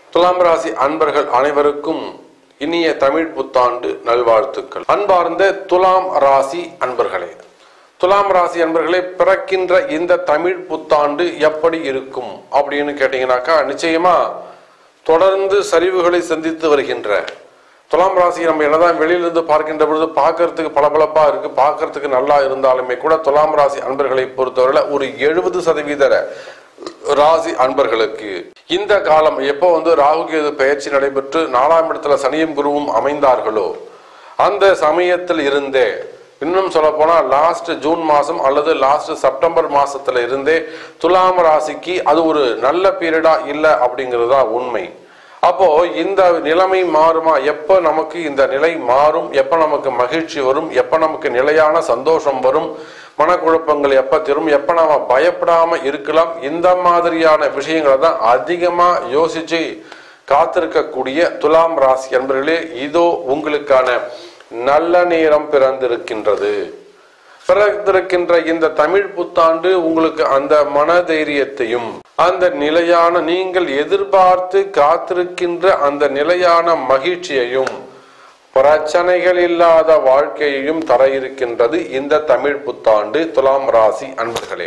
துலாம் ராசி அன்பர்கள் அனைவருக்கும் இனிய தமிழ் புத்தாண்டு நல்வாழ்த்துக்கள் அன்பார்ந்த துலாம் ராசி அன்பர்களே துலாம் ராசி அன்பர்களே பிறக்கின்ற இந்த தமிழ் புத்தாண்டு எப்படி இருக்கும் அப்படின்னு கேட்டீங்கன்னாக்கா நிச்சயமா தொடர்ந்து சரிவுகளை சந்தித்து வருகின்ற துலாம் ராசி நம்ம என்னதான் வெளியிலிருந்து பார்க்கின்ற பொழுது பார்க்கறதுக்கு பளபளப்பா இருக்கு பார்க்கறதுக்கு நல்லா இருந்தாலுமே கூட துலாம் ராசி அன்பர்களை பொறுத்தவரையில ஒரு எழுபது சதவீத ராசி அன்பர்களுக்கு இந்த காலம் எப்போ வந்து ராகு கேது பயிற்சி நடைபெற்று நாலாம் இடத்துல சனியும் குருவும் அமைந்தார்களோ அந்த சமயத்தில் இருந்தே இன்னும் சொல்ல போனா லாஸ்ட் ஜூன் மாசம் அல்லது லாஸ்ட் செப்டம்பர் மாசத்துல இருந்தே துலாம் ராசிக்கு அது ஒரு நல்ல பீரியடா இல்லை அப்படிங்கிறது தான் உண்மை அப்போ இந்த நிலைமை மாறுமா எப்ப நமக்கு இந்த நிலை மாறும் எப்ப நமக்கு மகிழ்ச்சி வரும் எப்ப நமக்கு நிலையான சந்தோஷம் வரும் மனக்குழப்பங்கள் எப்ப தரும் எப்ப நாம பயப்படாம இருக்கலாம் இந்த மாதிரியான விஷயங்களை தான் அதிகமா யோசிச்சு காத்திருக்கக்கூடிய துலாம் ராசி என்பவர்களே இதோ உங்களுக்கான நல்ல நேரம் பிறந்திருக்கின்றது பிறந்திருக்கின்ற இந்த தமிழ் புத்தாண்டு உங்களுக்கு அந்த மனதைரியத்தையும் அந்த நிலையான நீங்கள் எதிர்பார்த்து காத்திருக்கின்ற அந்த நிலையான மகிழ்ச்சியையும் பிரச்சனைகள் இல்லாத வாழ்க்கையையும் தர இருக்கின்றது இந்த தமிழ் புத்தாண்டு துலாம் ராசி அன்பர்களே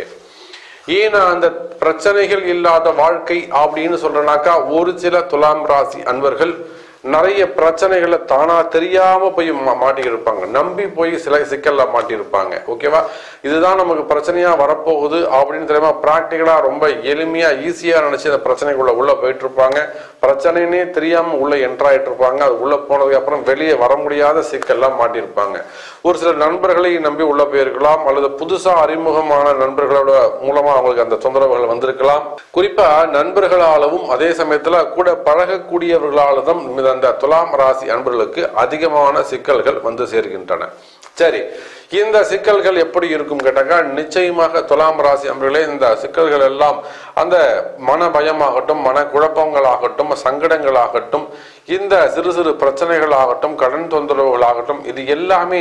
ஏன்னா அந்த பிரச்சனைகள் இல்லாத வாழ்க்கை அப்படின்னு சொல்றனாக்கா ஒரு சில துலாம் ராசி அன்பர்கள் நிறைய பிரச்சனைகளை தானா தெரியாம போய் மா- மாட்டியிருப்பாங்க நம்பி போய் சில சிக்கல்ல மாட்டியிருப்பாங்க ஓகேவா இதுதான் நமக்கு பிரச்சனையா வரப்போகுது அப்படின்னு தெரியாம பிராக்டிக்கலா ரொம்ப எளிமையா ஈஸியா நினைச்சு அந்த பிரச்சனைக்குள்ள உள்ள போயிட்டு இருப்பாங்க பிரச்சனைனே தெரியாம உள்ள என்ட்ராயிட்டு இருப்பாங்க அது உள்ள போனதுக்கு அப்புறம் வெளியே வர முடியாத சிக்கல்லாம் மாட்டியிருப்பாங்க ஒரு சில நண்பர்களை நம்பி உள்ள போயிருக்கலாம் அல்லது புதுசா அறிமுகமான நண்பர்களோட மூலமா அவங்களுக்கு அந்த தொந்தரவுகள் வந்திருக்கலாம் குறிப்பா நண்பர்களாலும் அதே சமயத்துல கூட பழகக்கூடியவர்களாலும் அந்த துலாம் ராசி அன்பர்களுக்கு அதிகமான சிக்கல்கள் வந்து சேர்கின்றன சரி இந்த சிக்கல்கள் எப்படி இருக்கும் கேட்டாக்கா நிச்சயமாக துலாம் ராசி அன்பர்களே இந்த சிக்கல்கள் எல்லாம் அந்த மன பயமாகட்டும் மன குழப்பங்களாகட்டும் சங்கடங்களாகட்டும் இந்த சிறு சிறு பிரச்சனைகளாகட்டும் கடன் தொந்தரவுகளாகட்டும் இது எல்லாமே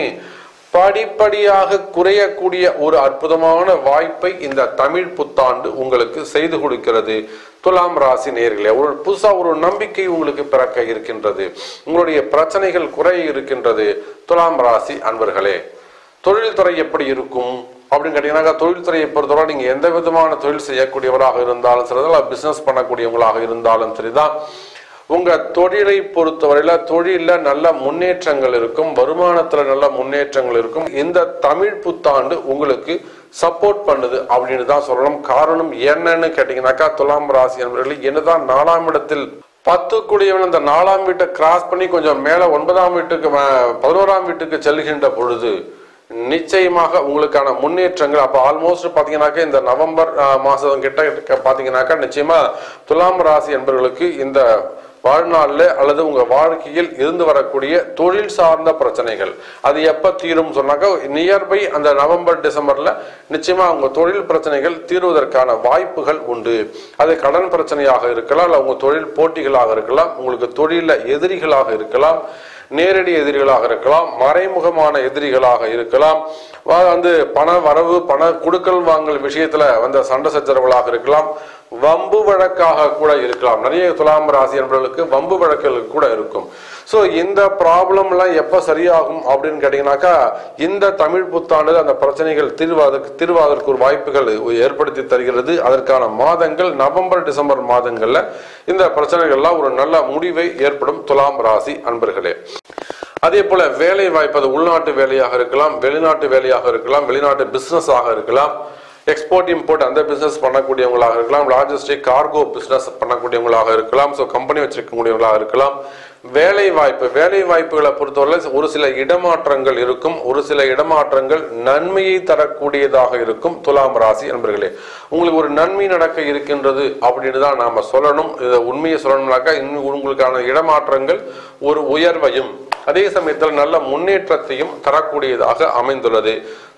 படிப்படியாக குறையக்கூடிய ஒரு அற்புதமான வாய்ப்பை இந்த தமிழ் புத்தாண்டு உங்களுக்கு செய்து கொடுக்கிறது துலாம் ராசி நேர்களே ஒரு புதுசா ஒரு நம்பிக்கை உங்களுக்கு பிறக்க இருக்கின்றது உங்களுடைய பிரச்சனைகள் குறைய இருக்கின்றது துலாம் ராசி அன்பர்களே தொழில்துறை எப்படி இருக்கும் அப்படின்னு கேட்டீங்கன்னா தொழில்துறையை பொறுத்தவரை நீங்க எந்த விதமான தொழில் செய்யக்கூடியவராக இருந்தாலும் சரிதான் பிசினஸ் பண்ணக்கூடியவங்களாக இருந்தாலும் சரிதான் உங்க தொழிலை பொறுத்தவரையில தொழில நல்ல முன்னேற்றங்கள் இருக்கும் வருமானத்துல நல்ல முன்னேற்றங்கள் இருக்கும் இந்த தமிழ் புத்தாண்டு உங்களுக்கு சப்போர்ட் பண்ணுது அப்படின்னு தான் சொல்லணும் காரணம் என்னன்னு கேட்டீங்கன்னாக்கா துலாம் ராசி என்பவர்கள் என்னதான் நாலாம் இடத்தில் பத்து கூடியவன் அந்த நாலாம் வீட்டை கிராஸ் பண்ணி கொஞ்சம் மேல ஒன்பதாம் வீட்டுக்கு ம- பதினோராம் வீட்டுக்கு செல்கின்ற பொழுது நிச்சயமாக உங்களுக்கான முன்னேற்றங்கள் அப்போ ஆல்மோஸ்ட் பார்த்தீங்கன்னாக்கா இந்த நவம்பர் ஆஹ், மாசம் கிட்ட கிட்ட பார்த்தீங்கன்னாக்கா நிச்சயமா துலாம் ராசி என்பவர்களுக்கு இந்த வாழ்நாளில் அல்லது உங்க வாழ்க்கையில் இருந்து வரக்கூடிய தொழில் சார்ந்த பிரச்சனைகள் அது எப்ப தீரும் சொன்னாக்கா நியர்பை அந்த நவம்பர் டிசம்பர்ல நிச்சயமா உங்க தொழில் பிரச்சனைகள் தீர்வதற்கான வாய்ப்புகள் உண்டு அது கடன் பிரச்சனையாக இருக்கலாம் இல்ல உங்க தொழில் போட்டிகளாக இருக்கலாம் உங்களுக்கு தொழில எதிரிகளாக இருக்கலாம் நேரடி எதிரிகளாக இருக்கலாம் மறைமுகமான எதிரிகளாக இருக்கலாம் வா- வந்து பண வரவு பண கொடுக்கல் வாங்கல் விஷயத்துல வந்த சண்டை சச்சரவுகளாக இருக்கலாம் வம்பு வழக்காக கூட இருக்கலாம் நிறைய துலாம் ராசி என்பவர்களுக்கு வம்பு வழக்குகள் கூட இருக்கும் ஸோ இந்த ப்ராப்ளம்லாம் எப்போ சரியாகும் அப்படின்னு கேட்டிங்கனாக்கா இந்த தமிழ் புத்தாண்டு அந்த பிரச்சனைகள் தீர்வாதற்கு தீர்வாதற்கு ஒரு வாய்ப்புகள் ஏற்படுத்தி தருகிறது அதற்கான மாதங்கள் நவம்பர் டிசம்பர் மாதங்கள்ல இந்த பிரச்சனைகள்லாம் ஒரு நல்ல முடிவை ஏற்படும் துலாம் ராசி அன்பர்களே அதே போல வேலை வாய்ப்பு அது உள்நாட்டு வேலையாக இருக்கலாம் வெளிநாட்டு வேலையாக இருக்கலாம் வெளிநாட்டு பிசினஸ் ஆக இருக்கலாம் எக்ஸ்போர்ட் இம்போர்ட் அந்த பிசினஸ் பண்ணக்கூடியவங்களாக இருக்கலாம் லாஜிஸ்டிக் கார்கோ பிசினஸ் பண்ணக்கூடியவங்களாக இருக்கலாம் ஸோ கம்பெனி வச்சிருக்கக்கூடியவங்களாக இருக்கலாம் வேலை வாய்ப்பு வேலை வாய்ப்புகளை பொறுத்தவரை ஒரு சில இடமாற்றங்கள் இருக்கும் ஒரு சில இடமாற்றங்கள் நன்மையை தரக்கூடியதாக இருக்கும் துலாம் ராசி நண்பர்களே உங்களுக்கு ஒரு நன்மை நடக்க இருக்கின்றது அப்படின்னு தான் நாம சொல்லணும் இதை உண்மையை சொல்லணும்னாக்கா இன்னும் உங்களுக்கான இடமாற்றங்கள் ஒரு உயர்வையும் அதே சமயத்தில் நல்ல முன்னேற்றத்தையும் தரக்கூடியதாக அமைந்துள்ளது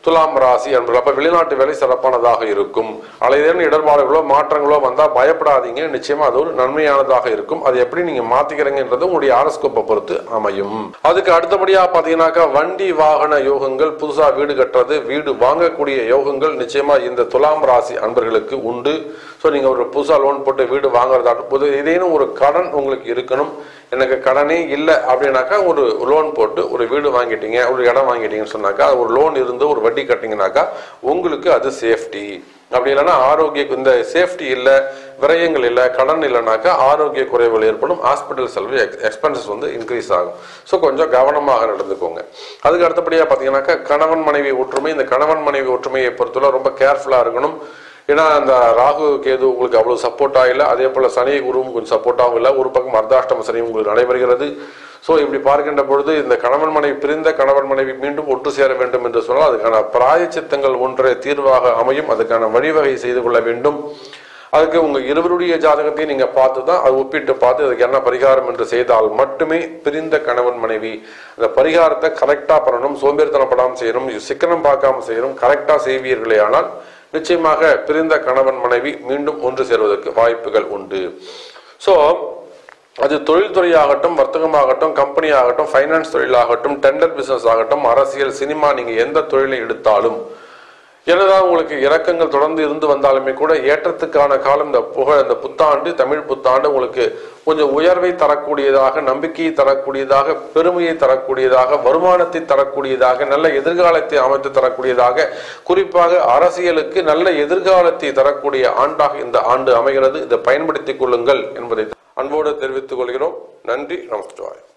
துலாம் ராசி என்பது அப்ப வெளிநாட்டு வேலை சிறப்பானதாக இருக்கும் அலைதேன் இடர்பாடுகளோ மாற்றங்களோ வந்தா பயப்படாதீங்க நிச்சயமா அது ஒரு நன்மையானதாக இருக்கும் அது எப்படி நீங்க மாத்திக்கிறீங்கன்றது உங்களுடைய ஆரஸ்கோப்பை பொறுத்து அமையும் அதுக்கு அடுத்தபடியா பாத்தீங்கன்னாக்கா வண்டி வாகன யோகங்கள் புதுசா வீடு கட்டுறது வீடு வாங்கக்கூடிய யோகங்கள் நிச்சயமா இந்த துலாம் ராசி அன்பர்களுக்கு உண்டு ஸோ நீங்க ஒரு புதுசா லோன் போட்டு வீடு வாங்குறதாட்டும் புது ஏதேனும் ஒரு கடன் உங்களுக்கு இருக்கணும் எனக்கு கடனே இல்லை அப்படின்னாக்கா ஒரு லோன் போட்டு ஒரு வீடு வாங்கிட்டீங்க ஒரு இடம் வாங்கிட்டீங்கன்னு சொன்னாக்கா ஒரு லோன் இருந்து ஒரு வட்டி கட்டிங்கனாக்கா உங்களுக்கு அது சேஃப்டி அப்படி இல்லைன்னா ஆரோக்கிய இந்த சேஃப்டி இல்லை விரயங்கள் இல்லை கடன் இல்லைனாக்கா ஆரோக்கிய குறைவுகள் ஏற்படும் ஹாஸ்பிட்டல் செலவு எக்ஸ்பென்சஸ் வந்து இன்க்ரீஸ் ஆகும் ஸோ கொஞ்சம் கவனமாக நடந்துக்கோங்க அதுக்கு அடுத்தபடியாக பார்த்தீங்கன்னாக்கா கணவன் மனைவி ஒற்றுமை இந்த கணவன் மனைவி ஒற்றுமையை பொறுத்தவரை ரொம்ப கேர்ஃபுல்லாக இருக்கணும் ஏன்னா அந்த ராகு கேது உங்களுக்கு அவ்வளவு சப்போர்ட்டாக இல்லை அதே போல சனி குருவும் கொஞ்சம் சப்போர்ட்டாகவும் இல்லை ஒரு பக்கம் அர்த்தாஷ்டம சனி உங்களுக்கு நடைபெறுகிறது ஸோ இப்படி பார்க்கின்ற பொழுது இந்த கணவன் மனைவி பிரிந்த கணவன் மனைவி மீண்டும் ஒட்டு சேர வேண்டும் என்று சொன்னால் அதுக்கான பிராயச்சித்தங்கள் ஒன்றே தீர்வாக அமையும் அதுக்கான வழிவகை செய்து கொள்ள வேண்டும் அதுக்கு உங்க இருவருடைய ஜாதகத்தையும் நீங்க பார்த்து தான் அதை ஒப்பிட்டு பார்த்து அதுக்கு என்ன பரிகாரம் என்று செய்தால் மட்டுமே பிரிந்த கணவன் மனைவி அந்த பரிகாரத்தை கரெக்டா பண்ணணும் சோம்பேறித்தனப்படாமல் செய்யணும் சிக்கனம் பார்க்காம செய்யணும் கரெக்டா செய்வீர்களே ஆனால் நிச்சயமாக பிரிந்த கணவன் மனைவி மீண்டும் ஒன்று சேர்வதற்கு வாய்ப்புகள் உண்டு ஸோ அது தொழில்துறையாகட்டும் வர்த்தகமாகட்டும் கம்பெனி ஆகட்டும் ஃபைனான்ஸ் தொழிலாகட்டும் டெண்டர் பிசினஸ் ஆகட்டும் அரசியல் சினிமா நீங்க எந்த தொழிலை எடுத்தாலும் என்னதான் உங்களுக்கு இறக்கங்கள் தொடர்ந்து இருந்து வந்தாலுமே கூட ஏற்றத்துக்கான காலம் இந்த புகழ் இந்த புத்தாண்டு தமிழ் புத்தாண்டு உங்களுக்கு கொஞ்சம் உயர்வை தரக்கூடியதாக நம்பிக்கையை தரக்கூடியதாக பெருமையை தரக்கூடியதாக வருமானத்தை தரக்கூடியதாக நல்ல எதிர்காலத்தை அமைத்து தரக்கூடியதாக குறிப்பாக அரசியலுக்கு நல்ல எதிர்காலத்தை தரக்கூடிய ஆண்டாக இந்த ஆண்டு அமைகிறது இதை பயன்படுத்திக் கொள்ளுங்கள் என்பதை அன்போடு தெரிவித்துக் கொள்கிறோம் நன்றி நமஸ்காரம்